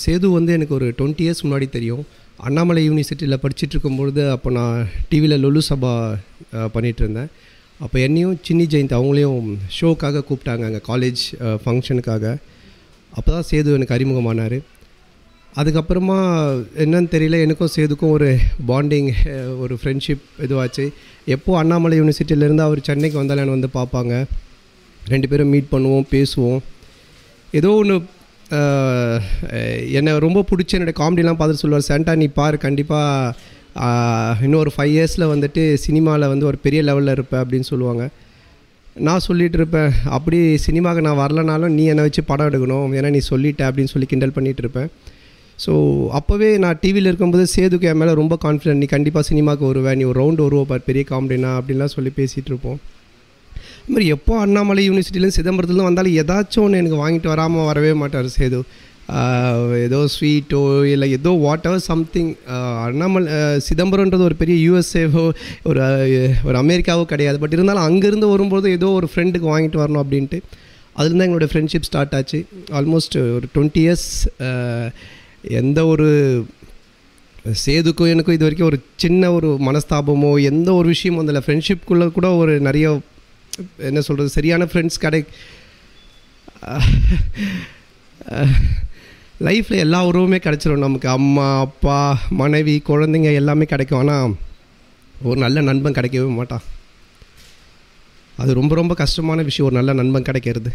சேது வந்து எனக்கு ஒரு டுவெண்ட்டி இயர்ஸ் முன்னாடி தெரியும் அண்ணாமலை யூனிவர்சிட்டியில் படிச்சுட்டு இருக்கும்பொழுது அப்போ நான் டிவியில் லொலு சபா அஹ், பண்ணிட்டு இருந்தேன் அப்போ என்னையும் சின்னி ஜெயந்த் அவங்களையும் ஷோக்காக கூப்பிட்டாங்க அங்கே காலேஜ் ஃபங்க்ஷனுக்காக அப்போ தான் சேது எனக்கு அறிமுகமானார் அதுக்கப்புறமா என்னன்னு தெரியல எனக்கும் சேதுக்கும் ஒரு பாண்டிங் ஒரு ஃப்ரெண்ட்ஷிப் இதுவாச்சு எப்போ அண்ணாமலை யூனிவர்சிட்டியிலேருந்து அவர் சென்னைக்கு வந்தாலும் என்னை வந்து பார்ப்பாங்க ரெண்டு பேரும் மீட் பண்ணுவோம் பேசுவோம் ஏதோ ஒன்று என்னை ரொம்ப பிடிச்ச என்னோடய காமெடிலாம் பார்த்துட்டு சொல்லுவார் சாண்டா நீ பாரு கண்டிப்பாக இன்னும் ஒரு ஃபைவ் இயர்ஸில் வந்துட்டு சினிமாவில் வந்து ஒரு பெரிய லெவலில் இருப்ப அப்படின்னு சொல்லுவாங்க நான் சொல்லிட்டு இருப்பேன் அப்படி சினிமாவுக்கு நான் வரலனாலும் நீ என்னை வச்சு படம் எடுக்கணும் ஏன்னா நீ சொல்லிட்ட அப்படின்னு சொல்லி கிண்டல் பண்ணிகிட்டு இருப்பேன் ஸோ அப்போவே நான் டிவியில் இருக்கும்போது சேதுக்கு என் மேலே ரொம்ப கான்ஃபிடென்ட் நீ கண்டிப்பாக சினிமாவுக்கு வருவேன் நீ ஒரு ரவுண்டு வருவ பார் பெரிய காமெடினா அப்படின்லாம் சொல்லி பேசிகிட்டு இருப்போம் அது மாதிரி எப்போ அண்ணாமலை யூனிவர்சிட்டிலேருந்து சிதம்பரத்துலேருந்து வந்தாலும் ஏதாச்சும் ஒன்று எனக்கு வாங்கிட்டு வராமல் வரவே மாட்டார் சேது ஆஹ் ஏதோ ஸ்வீட்டோ இல்லை ஏதோ வாட் எவர் சம்திங் அண்ணாமலை ஆஹ் சிதம்பரம்ன்றது ஒரு பெரிய யூஎஸ்ஏவோ ஒரு ஆஹ் ஒரு அமெரிக்காவோ கிடையாது பட் இருந்தாலும் அங்கேருந்து வரும்போது ஏதோ ஒரு ஃப்ரெண்டுக்கு வாங்கிட்டு வரணும் அப்படின்ட்டு அதுலேருந்து எங்களோட ஃப்ரெண்ட்ஷிப் ஸ்டார்ட் ஆச்சு ஆல்மோஸ்ட் ஒரு டுவெண்ட்டி இயர்ஸ் எந்த ஒரு சேதுக்கும் எனக்கும் இது வரைக்கும் ஒரு சின்ன ஒரு மனஸ்தாபமோ எந்த ஒரு விஷயமும் அதில் ஃப்ரெண்ட்ஷிப்குள்ளே கூட ஒரு நிறைய என்ன சொல்கிறது சரியான ஃப்ரெண்ட்ஸ் கடை லைஃப்பில் எல்லா உறவுமே கிடச்சிரும் நமக்கு அம்மா அப்பா மனைவி குழந்தைங்க எல்லாமே கிடைக்கும் ஆனால் ஒரு நல்ல நண்பன் கிடைக்கவே மாட்டான் அது ரொம்ப ரொம்ப கஷ்டமான விஷயம் ஒரு நல்ல நண்பன் கிடைக்கிறது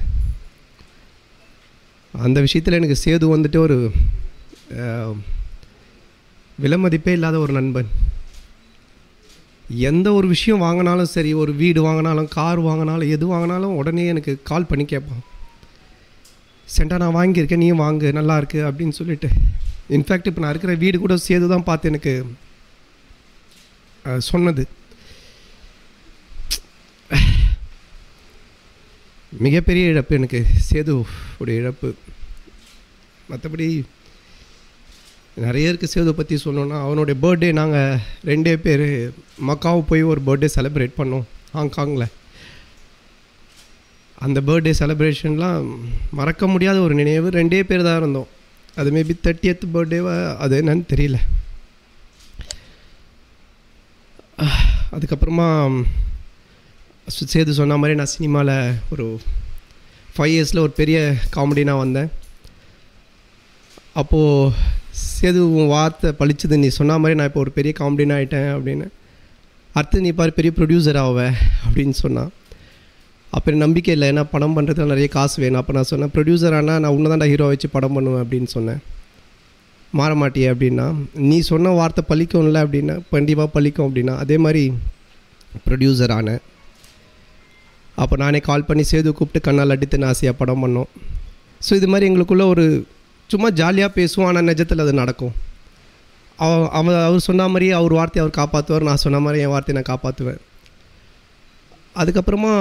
அந்த விஷயத்தில் எனக்கு சேது வந்துட்டு ஒரு அஹ், விலைமதிப்பே இல்லாத ஒரு நண்பன் எந்த ஒரு விஷயம் வாங்கினாலும் சரி ஒரு வீடு வாங்கினாலும் கார் வாங்கினாலும் எது வாங்கினாலும் உடனே எனக்கு கால் பண்ணி கேட்பான் சென்டா நான் வாங்கியிருக்கேன் நீயும் வாங்கு நல்லா இருக்கு அப்படின்னு சொல்லிட்டு இன்ஃபேக்ட் இப்போ நான் இருக்கிற வீடு கூட சேது தான் பார்த்து எனக்கு அஹ், சொன்னது மிகப்பெரிய இழப்பு எனக்கு சேது உடைய இழப்பு மற்றபடி நிறைய இருக்குது சேது பற்றி சொல்லணும்னா அவனுடைய பர்த்டே நாங்கள் ரெண்டே பேர் மக்காவு போய் ஒரு பர்த்டே செலிப்ரேட் பண்ணோம் ஹாங்காங்கில் அந்த பர்த்டே செலிப்ரேஷன்லாம் மறக்க முடியாத ஒரு நினைவு ரெண்டே பேர் தான் இருந்தோம் அது மேபி தேர்ட்டியத் பர்த்டேவா அது என்னன்னு தெரியல அஹ், அதுக்கப்புறமா சு- சேது சொன்ன மாதிரி நான் சினிமாவில் ஒரு ஃபைவ் இயர்ஸில் ஒரு பெரிய காமெடி நான் வந்தேன் அப்போது சேது உன் வார்த்தை பளிச்சுது நீ சொன்ன மாதிரி நான் இப்போ ஒரு பெரிய காமெடினா ஆகிட்டேன் அப்படின்னு அடுத்து நீ பாரு பெரிய ப்ரொடியூசர் ஆவ அப்படின்னு சொன்னான் அப்போ எனக்கு நம்பிக்கை இல்லை ஏன்னா படம் பண்ணுறதுக்கு நிறைய காசு வேணும் அப்போ நான் சொன்னேன் ப்ரொடியூசர் ஆனால் நான் உன்னை ஹீரோ வச்சு படம் பண்ணுவேன் அப்படின்னு சொன்னேன் மாற மாட்டியே அப்படின்னா நீ சொன்ன வார்த்தை பழிக்கும்ல அப்படின்னா கண்டிப்பாக பழிக்கும் அப்படின்னா அதே மாதிரி ப்ரொடியூசர் ஆனேன் அப்போ நானே கால் பண்ணி சேது கூப்பிட்டு கண்ணால் அடித்து ஆசையாக படம் பண்ணோம் ஸோ இது மாதிரி எங்களுக்குள்ள ஒரு சும்மா ஜாலியாக பேசுவோம் ஆனால் நிஜத்தில் அது நடக்கும் அவ அவ அவர் சொன்ன மாதிரி அவர் வார்த்தையை அவர் காப்பாற்றுவார் நான் சொன்ன மாதிரி என் வார்த்தையை நான் காப்பாற்றுவேன் அதுக்கப்புறமா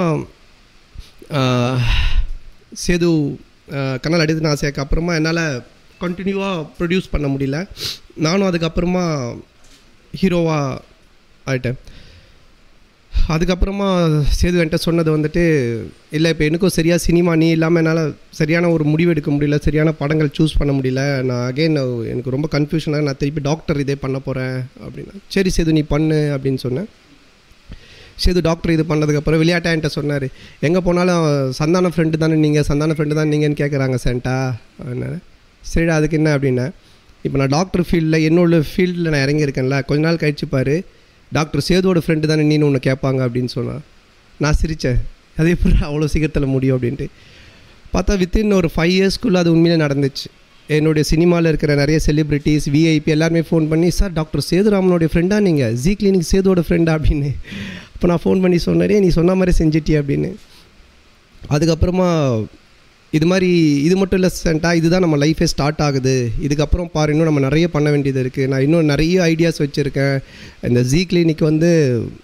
ஆஹ், சேது ஆஹ், கண்ணால் அடித்து ஆசையாக்கு அப்புறமா என்னால் கண்டினியூவாக ப்ரொடியூஸ் பண்ண முடியல நானும் அதுக்கப்புறமா ஹீரோவாக ஆயிட்டேன் அதுக்கப்புறமா சேது என்கிட்ட சொன்னது வந்துட்டு இல்லை இப்போ எனக்கும் சரியாக சினிமா நீ இல்லாமல் என்னால் சரியான ஒரு முடிவு எடுக்க முடியல சரியான படங்கள் சூஸ் பண்ண முடியல நான் அகைன் எனக்கு ரொம்ப கன்ஃபியூஷனாக நான் திருப்பி டாக்டர் இதே பண்ண போகிறேன் அப்படின்னா சரி சேது நீ பண்ணு அப்படின்னு சொன்னேன் சேது டாக்டர் இது பண்ணதுக்கப்புறம் விளையாட்டா என்கிட்ட சொன்னார் எங்கே போனாலும் சந்தான ஃப்ரெண்டு தானே நீங்கள் சந்தான ஃப்ரெண்டு தான் நீங்கன்னு கேட்குறாங்க சென்டா அப்படின்னாரு சரிடா அதுக்கு என்ன அப்படின்னா இப்போ நான் டாக்டர் ஃபீல்டில் என்னோட ஃபீல்டில் நான் இறங்கியிருக்கேன்ல கொஞ்ச நாள் கழிச்சு பாரு டாக்டர் சேதுவோட ஃப்ரெண்டு தானே நீனு ஒன்று கேட்பாங்க அப்படின்னு சொன்னான் நான் சிரித்தேன் அது எப்படி அவ்வளோ சீக்கிரத்தில் முடியும் அப்படின்ட்டு பார்த்தா வித்தின் ஒரு ஃபைவ் இயர்ஸ்க்குள்ளே அது உண்மையிலே நடந்துச்சு என்னுடைய சினிமாவில் இருக்கிற நிறைய செலிப்ரிட்டிஸ் விஐபி எல்லாருமே ஃபோன் பண்ணி சார் டாக்டர் சேதுராமனுடைய ஃப்ரெண்டா நீங்கள் ஜி கிளினிக் சேதுவோட ஃப்ரெண்டா அப்படின்னு அப்போ நான் ஃபோன் பண்ணி சொன்னேன் நீ சொன்ன மாதிரி செஞ்சிட்டியே அப்படின்னு அதுக்கப்புறமா இது மாதிரி இது மட்டும் இல்லை சென்டா இதுதான் நம்ம லைஃபே ஸ்டார்ட் ஆகுது இதுக்கப்புறம் பாரு இன்னும் நம்ம நிறைய பண்ண வேண்டியது இருக்குது நான் இன்னும் நிறைய ஐடியாஸ் வச்சுருக்கேன் இந்த ஜி கிளினிக் வந்து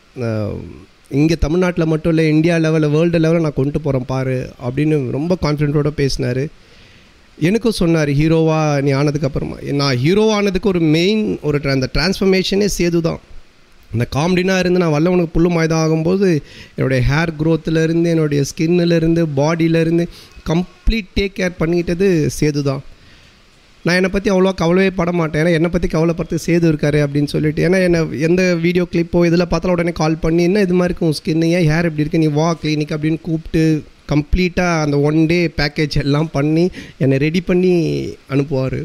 இங்கே தமிழ்நாட்டில் மட்டும் இல்லை இந்தியா லெவலில் வேர்ல்டு லெவலில் நான் கொண்டு போகிறேன் பாரு அப்படின்னு ரொம்ப கான்ஃபிடென்ட்டோட பேசினார் எனக்கும் சொன்னார் ஹீரோவா நீ ஆனதுக்கப்புறமா நான் ஹீரோ ஆனதுக்கு ஒரு மெயின் ஒரு tra- அந்த டிரான்ஸ்ஃபர்மேஷனே சேது தான் இந்த காமெடினாக இருந்து நான் வல்லவனுக்கு புல்லு மாயுதம் ஆகும்போது என்னுடைய ஹேர் இருந்து என்னுடைய ஸ்கின்னிலேருந்து பாடியிலேருந்து கம்ப்ளீட் டேக் கேர் பண்ணிக்கிட்டது சேது தான் நான் என்னை பற்றி அவ்வளோ கவலையே பட மாட்டேன் ஏன்னா என்னை பற்றி கவலைப்படுறது சேது இருக்காரு அப்படின்னு சொல்லிட்டு ஏன்னா என்ன எந்த வீடியோ கிளிப்போ இதில் பார்த்தாலும் உடனே கால் பண்ணி என்ன இது மாதிரி இருக்கும் ஸ்கின் ஏன் ஹேர் இப்படி இருக்கு நீ வா கிளினிக் அப்படின்னு கூப்பிட்டு கம்ப்ளீட்டாக அந்த ஒன் டே பேக்கேஜ் எல்லாம் பண்ணி என்னை ரெடி பண்ணி அனுப்புவார்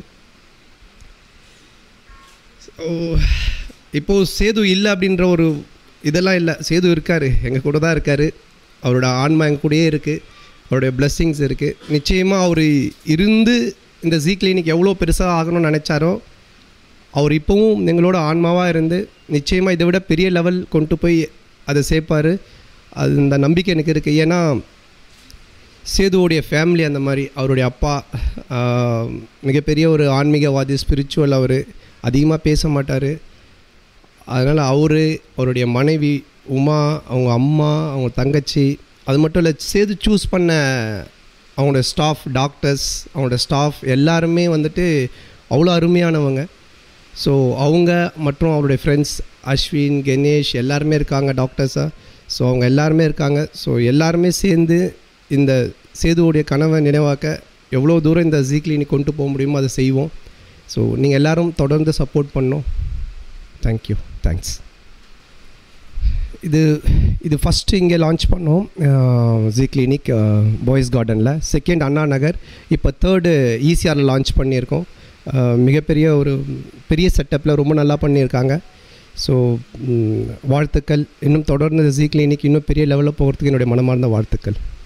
ஸோ இப்போது சேது இல்லை அப்படின்ற ஒரு இதெல்லாம் இல்லை சேது இருக்கார் எங்கள் கூட தான் இருக்கார் அவரோட ஆன்மா எங்கள் கூடயே இருக்குது அவருடைய blessings இருக்குது நிச்சயமாக அவர் இருந்து இந்த ஜி கிளினிக் எவ்வளோ பெருசாக ஆகணும்னு நினச்சாரோ அவர் இப்போவும் எங்களோட ஆன்மாவாக இருந்து நிச்சயமாக இதை விட பெரிய லெவல் கொண்டு போய் அதை சேர்ப்பார் அது இந்த நம்பிக்கை எனக்கு இருக்குது ஏன்னா சேதுவோடைய ஃபேமிலி அந்த மாதிரி அவருடைய அப்பா ஆஹ், மிகப்பெரிய ஒரு ஆன்மீகவாதி ஸ்பிரிச்சுவல் அவர் அதிகமாக பேச மாட்டார் அதனால் அவர் அவருடைய மனைவி உமா அவங்க அம்மா அவங்க தங்கச்சி அது மட்டும் இல்லை சேது சூஸ் பண்ண அவங்களோட ஸ்டாஃப் டாக்டர்ஸ் அவங்களோட ஸ்டாஃப் எல்லாருமே வந்துட்டு அவ்வளோ அருமையானவங்க ஸோ அவங்க மற்றும் அவருடைய ஃப்ரெண்ட்ஸ் அஸ்வின் கணேஷ் எல்லாருமே இருக்காங்க டாக்டர்ஸாக ஸோ அவங்க எல்லாருமே இருக்காங்க ஸோ எல்லாருமே சேர்ந்து இந்த சேதுவோடைய கனவை நினைவாக்க எவ்வளோ தூரம் இந்த ஜி கிளினிக் கொண்டு போக முடியுமோ அதை செய்வோம் ஸோ நீங்கள் எல்லாரும் தொடர்ந்து சப்போர்ட் பண்ணோம் தேங்க்யூ தேங்க்ஸ் இது இது ஃபஸ்ட்டு இங்கே லான்ச் பண்ணோம் ஜி கிளினிக் பாய்ஸ் கார்டனில் செகண்ட் அண்ணா நகர் இப்போ தேர்டு ஈசிஆரில் லான்ச் பண்ணியிருக்கோம் அஹ், மிகப்பெரிய ஒரு பெரிய செட்டப்பில் ரொம்ப நல்லா பண்ணியிருக்காங்க ஸோ வாழ்த்துக்கள் இன்னும் தொடர்ந்து ஜி கிளினிக் இன்னும் பெரிய லெவலில் போகிறதுக்கு என்னுடைய மனமார்ந்த வாழ்த்துக்கள்